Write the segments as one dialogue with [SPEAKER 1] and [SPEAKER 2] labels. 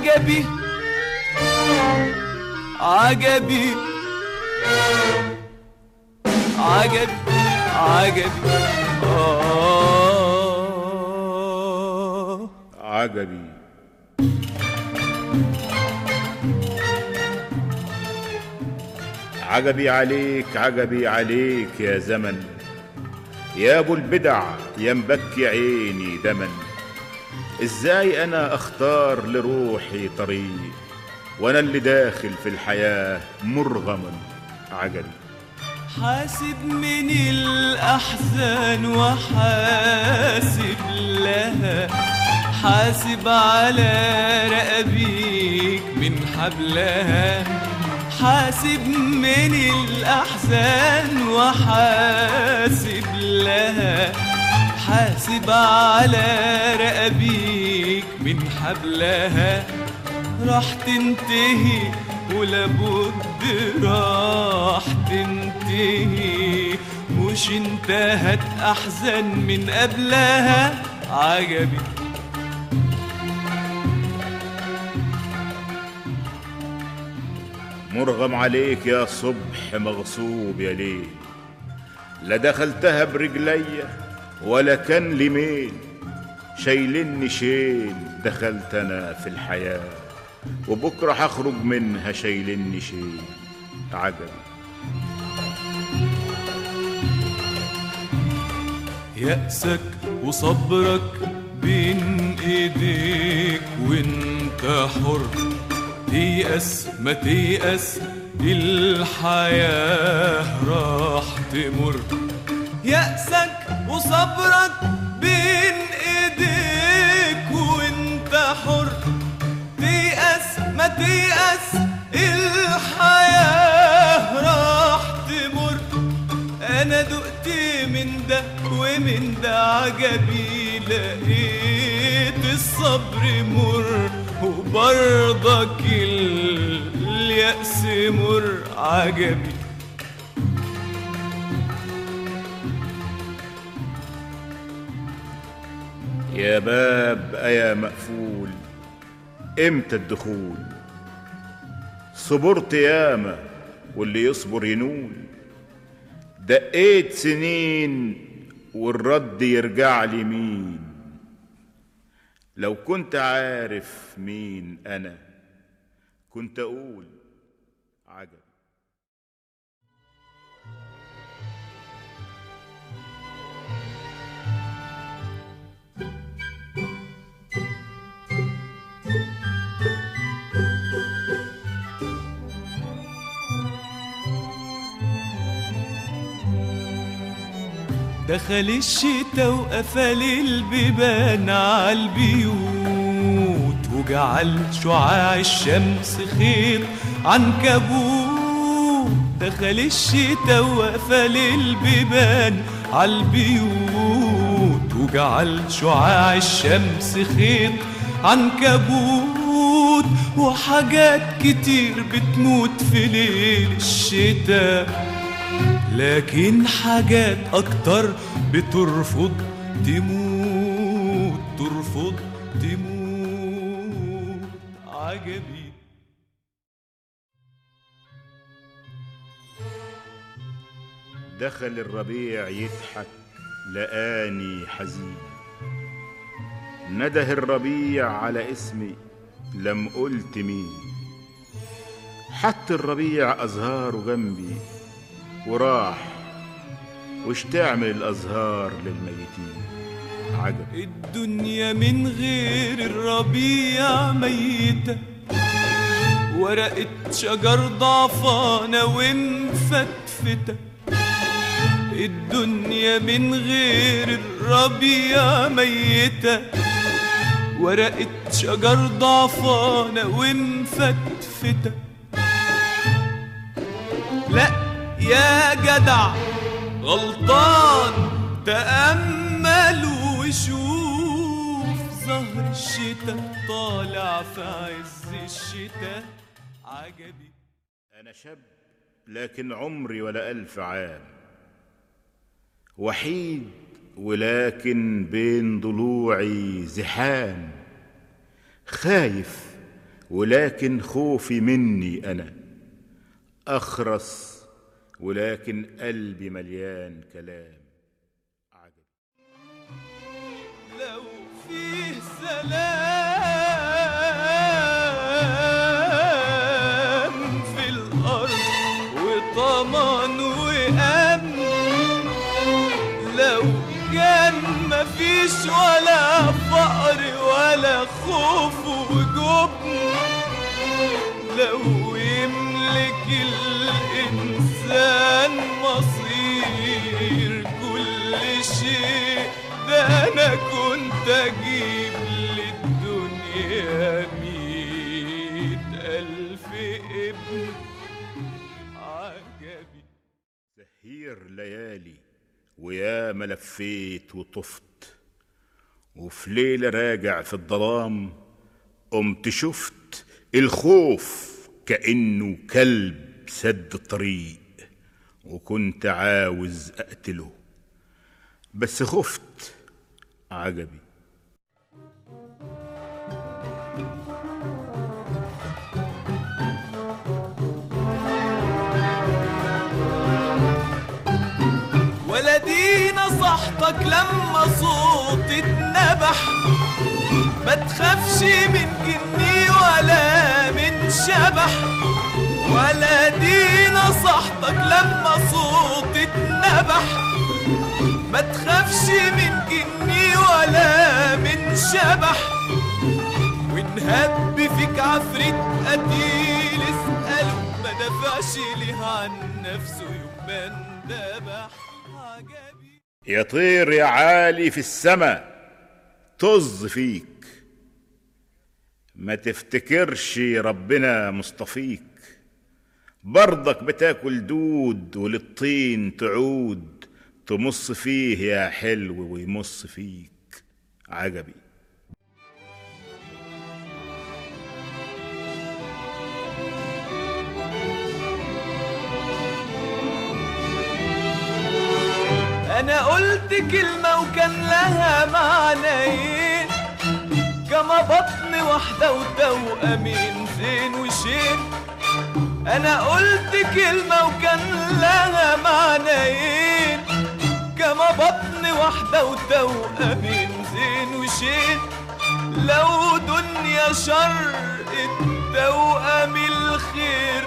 [SPEAKER 1] عجبي عجبي عجبي عجبي آه
[SPEAKER 2] عجبي عجبي عليك عجبي عليك يا زمن يا ابو البدع يا مبكي عيني دمن ازاي انا اختار لروحي طريق وانا اللي داخل في الحياه مرغما عجبي
[SPEAKER 1] حاسب من الأحزان وحاسب لها حاسب على رقبيك من حبلها حاسب من الأحزان وحاسب لها حاسب على رقبيك من حبلها راح تنتهي ولابد راح تنتهي مش انتهت احزن من قبلها عجبي
[SPEAKER 2] مرغم عليك يا صبح مغصوب يا ليل لا دخلتها برجليا ولا كان لي ميل شايلني شيل دخلت انا في الحياه وبكره هخرج منها شايلني شيل عجبي
[SPEAKER 1] يأسك وصبرك بين ايديك وانت حر تيأس ما تيأس الحياة راح تمر يأسك وصبرك بين ايديك وانت حر تيأس ما تيأس الحياة راح تمر انا دقت من ده ومن ده عجبي لقيت الصبر مر وبرضك اليأس مر عجبي
[SPEAKER 2] يا باب أيا مقفول امتى الدخول صبرت ياما واللي يصبر ينول دقيت سنين والرد يرجع لي مين لو كنت عارف مين انا كنت اقول عجب
[SPEAKER 1] دخل الشتا وقفل البيبان عالبيوت وجعل شعاع الشمس خيط عنكبوت دخل الشتا وقفل البيبان عالبيوت وجعل شعاع الشمس خيط عنكبوت وحاجات كتير بتموت في ليل الشتاء لكن حاجات أكتر بترفض تموت ترفض تموت عجبي
[SPEAKER 2] دخل الربيع يضحك لقاني حزين نده الربيع على اسمي لم قلت مين حط الربيع أزهاره جنبي وراح وش تعمل الأزهار للميتين عجب
[SPEAKER 1] الدنيا من غير الربيع ميتة ورقة شجر ضعفانة ومفتفتة الدنيا من غير الربيع ميتة ورقة شجر ضعفانة ومفتفتة لا يا جدع غلطان تأمل وشوف زهر الشتاء طالع في عز الشتاء عجبي
[SPEAKER 2] أنا شاب لكن عمري ولا ألف عام وحيد ولكن بين ضلوعي زحام خايف ولكن خوفي مني أنا أخرس ولكن قلبي مليان كلام عجب
[SPEAKER 1] لو فيه سلام في الأرض وطمان وأمن لو كان مفيش ولا فقر ولا خوف وجبن لو يملك الإنسان مصير كل شيء ده أنا كنت أجيب للدنيا مية ألف ابن عجبي
[SPEAKER 2] سهير ليالي ويا ما لفيت وطفت وفي ليلة راجع في الظلام قمت شفت الخوف كأنه كلب سد الطريق وكنت عاوز أقتله بس خفت عجبي
[SPEAKER 1] ولدي نصحتك لما صوتي اتنبح ما تخافش من جني ولا من شبح ولدي نصحتك لما صوتي اتنبح ما تخافش من جني ولا من شبح ونهب فيك عفريت قتيل اسأله ما دافعش ليه عن نفسه يبقى اندبح عجبي
[SPEAKER 2] يا طير يا عالي في السما طز فيك ما تفتكرش ربنا مصطفيك برضك بتاكل دود وللطين تعود تمص فيه يا حلو ويمص فيك عجبي
[SPEAKER 1] انا قلت كلمة وكان لها معنيين كما بطن واحدة وتوأمين زين وشين انا قلت كلمة وكان لها معنيين كما بطن واحدة وتوأمين زين وشين لو دنيا شر التوأم الخير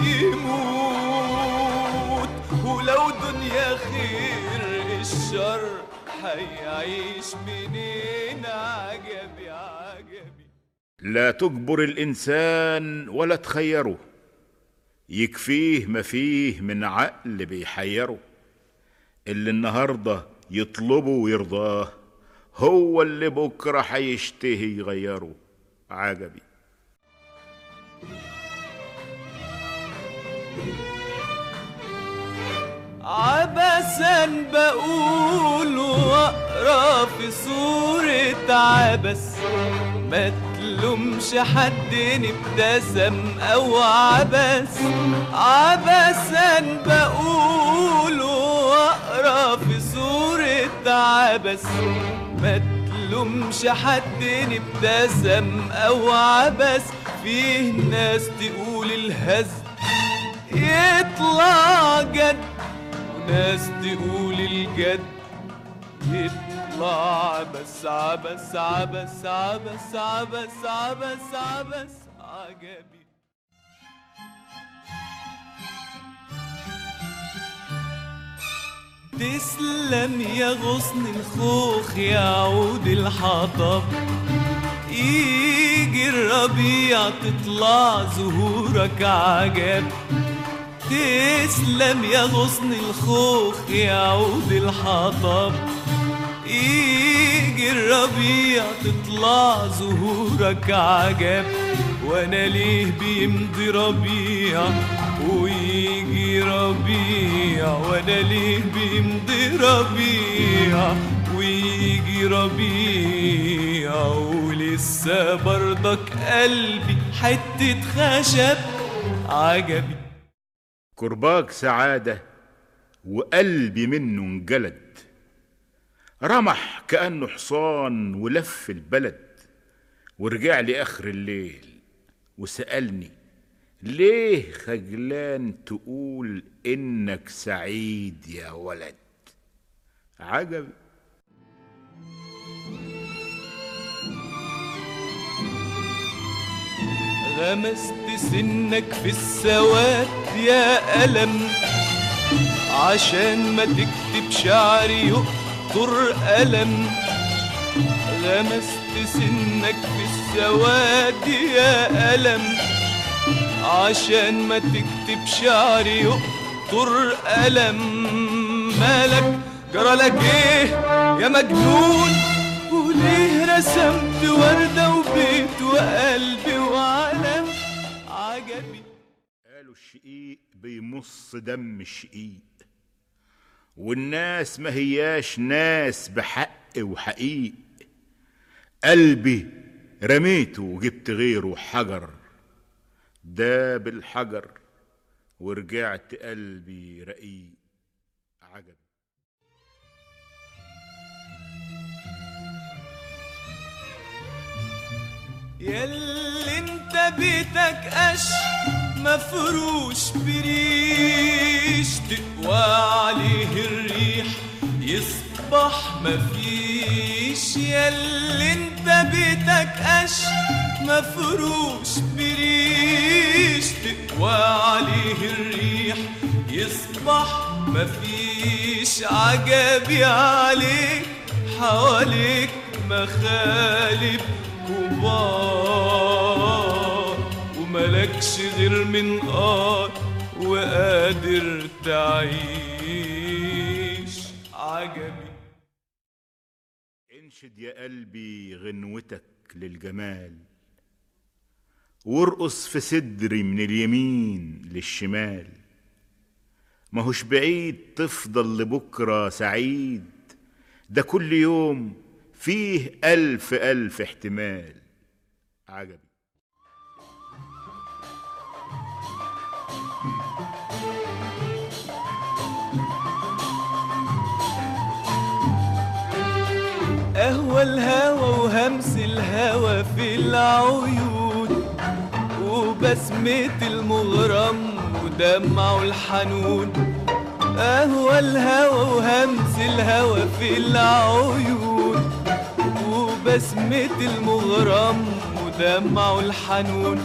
[SPEAKER 1] يموت ولو دنيا خير الشر حيعيش منين عجبي عجبي
[SPEAKER 2] لا تجبر الإنسان ولا تخيره يكفيه ما فيه من عقل بيحيره اللي النهاردة يطلبه ويرضاه هو اللي بكرة هيشتهي يغيره عجبي
[SPEAKER 1] عبسا بقول واقرا في سورة عبس ما تلومش حد إن ابتسم او عبس عبسا بقول واقرا في سورة عبس ما تلومش حد إن ابتسم او عبس فيه ناس تقول الهزل يطلع جد وناس تقول الجد يطلع عبس عبس عبس عبس عبس عبس عبس عجبي تسلم يا غصن الخوخ يا عود الحطب يجي الربيع تطلع زهورك عجب تسلم يا غصن الخوخ يا عود الحطب يجي الربيع تطلع زهورك عجب وانا ليه بيمضي ربيع ويجي ربيع وانا ليه بيمضي ربيع ويجي ربيع ولسه برضك قلبي حتة خشب عجبي
[SPEAKER 2] كرباج سعادة وقلبي منه انجلد رمح كأنه حصان ولف البلد ورجع لي آخر الليل وسألني ليه خجلان تقول إنك سعيد يا ولد عجبي
[SPEAKER 1] غمست سنك في السواد يا ألم عشان ما تكتب شعر يقطر ألم غمست سنك في السواد يا ألم عشان ما تكتب شعر يقطر ألم مالك جرالك ايه يا مجنون وليه رسمت وردة وبيت وقلبي وعلم عجبي
[SPEAKER 2] قالوا الشقيق بيمص دم الشقيق والناس ما هياش ناس بحق وحقيق قلبي رميته وجبت غيره حجر ده بالحجر ورجعت قلبي رقيق عجب
[SPEAKER 1] ياللي انت بيتك قش مفروش بريش تقوى عليه الريح يصبح مفيش ياللي انت بيتك قش مفروش بريش تقوى عليه الريح يصبح مفيش عجبي عليك حواليك مخالب كبار وملكش غير منقار وقادر تعيش عجبي
[SPEAKER 2] انشد يا قلبي غنوتك للجمال وارقص في صدري من اليمين للشمال ماهوش بعيد تفضل لبكرة سعيد ده كل يوم فيه ألف ألف احتمال عجبي
[SPEAKER 1] قهوة الهوى وهمس الهوى في العيون وبسمة المغرم ودمعه الحنون قهوة الهوى وهمس الهوى في العيون وبسمة المغرم ودمعه الحنون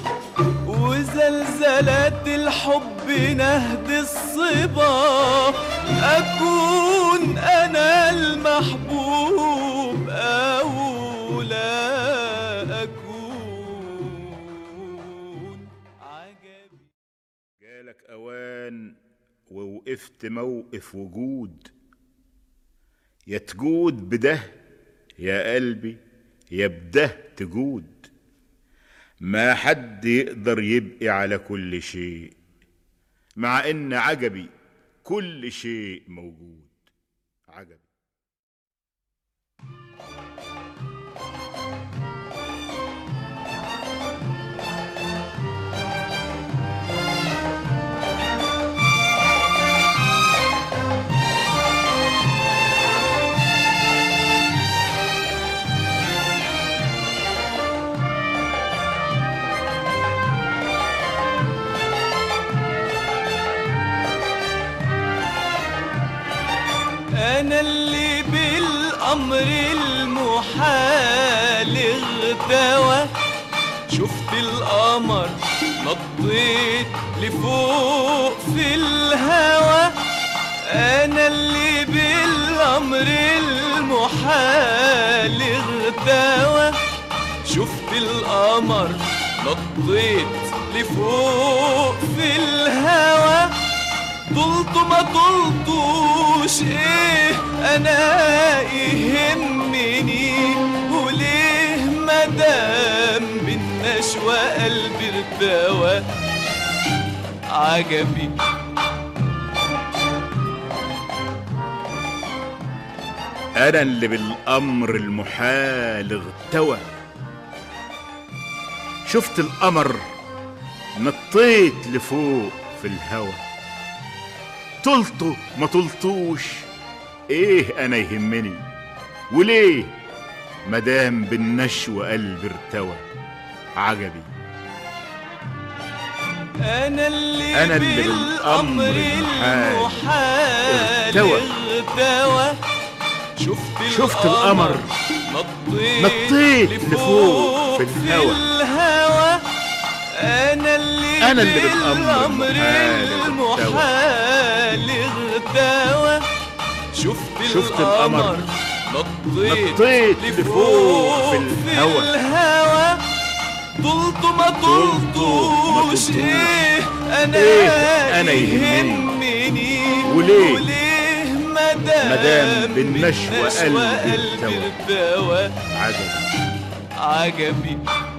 [SPEAKER 1] وزلزلات الحب نهد الصبا أكون أنا المحبوب أو لا أكون عجبي
[SPEAKER 2] جالك أوان ووقفت موقف وجود يا تجود بده يا قلبي يا بده تجود ما حد يقدر يبقي على كل شيء مع ان عجبي كل شيء موجود عجبي
[SPEAKER 1] أنا اللي بالأمر المحال اغتوى شفت القمر نطيت لفوق في الهوى أنا اللي بالأمر المحال اغتوى شفت القمر نطيت لفوق في الهوى طلت ما طلتوش ايه انا يهمني وليه مدام بالنشوى قلبي ارتوى عجبي
[SPEAKER 2] انا اللي بالامر المحال اغتوى شفت القمر نطيت لفوق في الهوى طلته ما طلتوش ايه انا يهمني وليه مدام بالنشوى قلبي ارتوى عجبي
[SPEAKER 1] انا اللي
[SPEAKER 2] أنا اللي بالأمر المحال
[SPEAKER 1] المحال
[SPEAKER 2] ارتوى.
[SPEAKER 1] ارتوى شفت
[SPEAKER 2] شفت القمر
[SPEAKER 1] نطيت
[SPEAKER 2] نطيت لفوق في الهوى.
[SPEAKER 1] الهوى انا اللي
[SPEAKER 2] أنا اللي بالأمر
[SPEAKER 1] بالأمر
[SPEAKER 2] المحال
[SPEAKER 1] المحال ارتوى شفت,
[SPEAKER 2] شفت القمر
[SPEAKER 1] نطيت,
[SPEAKER 2] نطيت لفوق في الهوى.
[SPEAKER 1] الهوى طلت ما
[SPEAKER 2] طلت ما
[SPEAKER 1] طلتوش
[SPEAKER 2] طلتوش.
[SPEAKER 1] ايه انا
[SPEAKER 2] إيه أنا يهمني.
[SPEAKER 1] يهمني
[SPEAKER 2] وليه؟
[SPEAKER 1] وليه مدام
[SPEAKER 2] مدام بالنشوة قلبي
[SPEAKER 1] قلبي
[SPEAKER 2] ارتوى.
[SPEAKER 1] ارتوى
[SPEAKER 2] عجب
[SPEAKER 1] عجبي